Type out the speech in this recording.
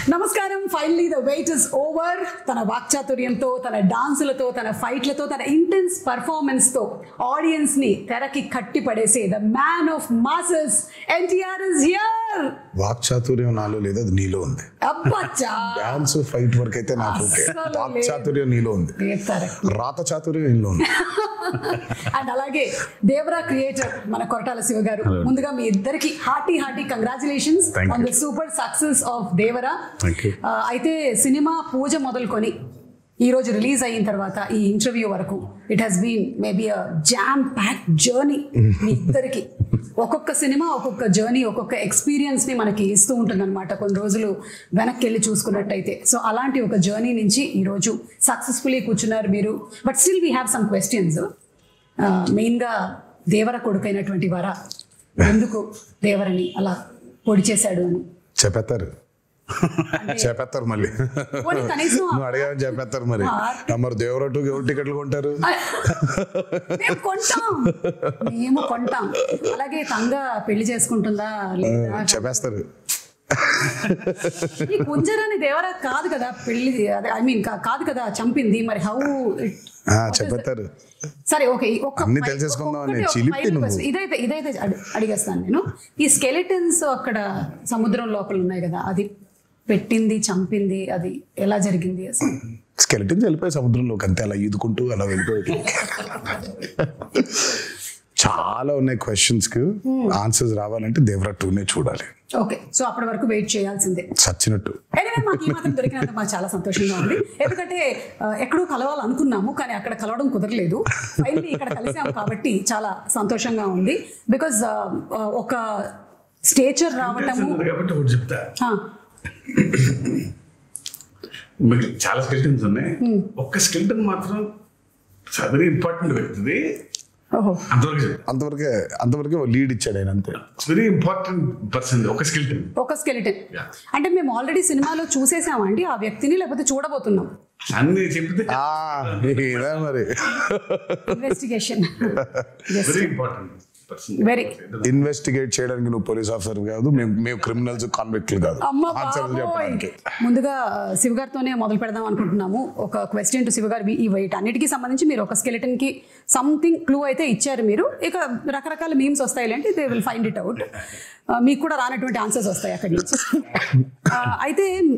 నమస్కారం finally the wait is over తన వాక్చాతుర్యంతో తన డాన్సులతో తన ఫైట్లతో తన ఇంటెన్స్ పర్ఫార్మెన్స్ తో ఆడియన్స్ ని తెరకి కట్టి పడేసే the man of masses NTR is here వాక్చాతుర్యం నాలో లేదు అది నీలో ఉంది అబ్బచ్చా డాన్స్ ఫైట్ వరకు అయితే నాకు ఓకే అస్సలు లేదు. వాక్చాతుర్యం నీలో ఉంది రాత చాతుర్యం నీలో ఉంది అండ్ అలాగే దేవరా క్రియేటర్ మన కొరటాల శివ గారు ముందుగా మీ ఇద్దరికి hearty hearty congratulations Thank on you. The super success of Devara Thank you. ఆ, అయితే సినిమా పూజ మొదలుకొని ఈ రోజు రిలీజ్ అయిన తర్వాత ఈ ఇంటర్వ్యూ వరకు it has been maybe a jam pack journey మీ ఇద్దరికి ఒక్కొక్క సినిమా ఒక్కొక్క జర్నీ ఒక్కొక్క ఎక్స్పీరియన్స్ ని మనకి ఇస్తూ ఉంటుంది అనమాట కొన్ని రోజులు వెనక్కి వెళ్ళి చూసుకున్నట్టయితే సో అలాంటి ఒక జర్నీ నుంచి ఈ రోజు సక్సెస్ఫుల్లీ కూర్చున్నారు మీరు but still we have some questions మెయిన్గా దేవర కొడుకైనటువంటి వర ఎందుకు దేవరని అలా పొడి చేశాడు అని చెప్పేస్తారు చెప్పేస్తారు మళ్ళీ పోనీ కనీసం నువ్వు అడిగావని చెప్పేస్తారు మరి ఆ. మరి దేవరటు ఎవరు టికెట్లు కొంటారు మేము కొంటాం మేము కొంటాం అలాగే తంగ పెళ్లి చేసుకుంటుందా లేదా చెప్పేస్తారు ఈ కుంజరాని దేవరా కాదు కదా పెళ్లి అదే ఐ మీన్ కాదు కదా చంపింది మరి హౌ ఆ, చెప్పేస్తారు సరే ఓకే ఈ ఒక్క అన్నీ ఫై- తెలిసేసుకుందాం ఒక్కటి అని ఒక చిలిపి final నువ్వు. question. ఇదైతే ఇదైతే అడి- అడిగేస్తాను నేను ఈ స్కెలిటన్స్ అక్కడ సముద్రం లోపల ఉన్నాయి కదా అది పెట్టింది చంపింది అది ఎలా జరిగింది అసలు స్కెలిటన్స్ వెళ్ళిపోయి సముద్రంలోకి అంతే అలా ఈదుకుంటూ అలా వెళ్ళిపోయి చాలా ఉన్నాయి క్వశ్చన్స్ కి ఆన్సర్స్ రావాలంటే దేవరా టూనే చూడాలి ఓకే సో అప్పటి వరకు వెయిట్ చేయాల్సిందే చచ్చినట్టు ఎనివే మాకు ఈ మాత్రం దొరికినందుకు మాకు చాలా సంతోషంగా ఉంది ఎందుకంటే ఆ, ఎక్కడో కలవాలనుకున్నాము కానీ అక్కడ కలవడం కుదరలేదు ఫైనలీ ఇక్కడ కలిసాము కాబట్టి చాలా సంతోషంగా ఉంది బికాజ్ ఒక స్టేచర్ రావటము ఉంది కాబట్టి ఒకటి చెప్తా ఆ, మీకు చాలా స్కెల్టన్స్ ఉన్నాయి ఒక్క స్కెల్టన్ మాత్రం వెరీ ఇంపార్టెంట్ వ్యక్తిది ఓహో అంతవరకు చెప్తా అంతవరకే అంతవరకే లీడ్ ఇచ్చాడు ఆయన అంతే వెరీ ఇంపార్టెంట్ పర్సన్ ఒక స్కెల్టన్ ఒక స్కెలిటన్ Yeah. అంటే మేము ఆల్రెడీ సినిమాలో చూసేసామండి ఆ వ్యక్తిని లేకపోతే చూడబోతున్నాం అన్ని చెప్తే ఆ, ఇదే మరి investigation very important person Very. Investigate చేయడానికి నువ్వు పోలీస్ ఆఫీసర్ కాదు మేము మేము క్రిమినల్స్ కాన్విక్ట్లు కాదు అమ్మ ఆన్సర్లు బాబోయ్ చెప్పడానికి ముందుగా శివ గారితోనే మొదలు పెడదాం అనుకుంటున్నాము ఒక క్వశ్చన్ టు శివ గారు ఈ వెయిట్ అన్నిటికీ సంబంధించి మీరు ఒక skeleton కి సంథింగ్ క్లూ అయితే ఇచ్చారు మీరు ఇక రకరకాల మీమ్స్ వస్తాయి అంటే they will find it out మీకు కూడా రానటువంటి ఆన్సర్స్ వస్తాయి అక్కడి నుంచి ఆ, అయితే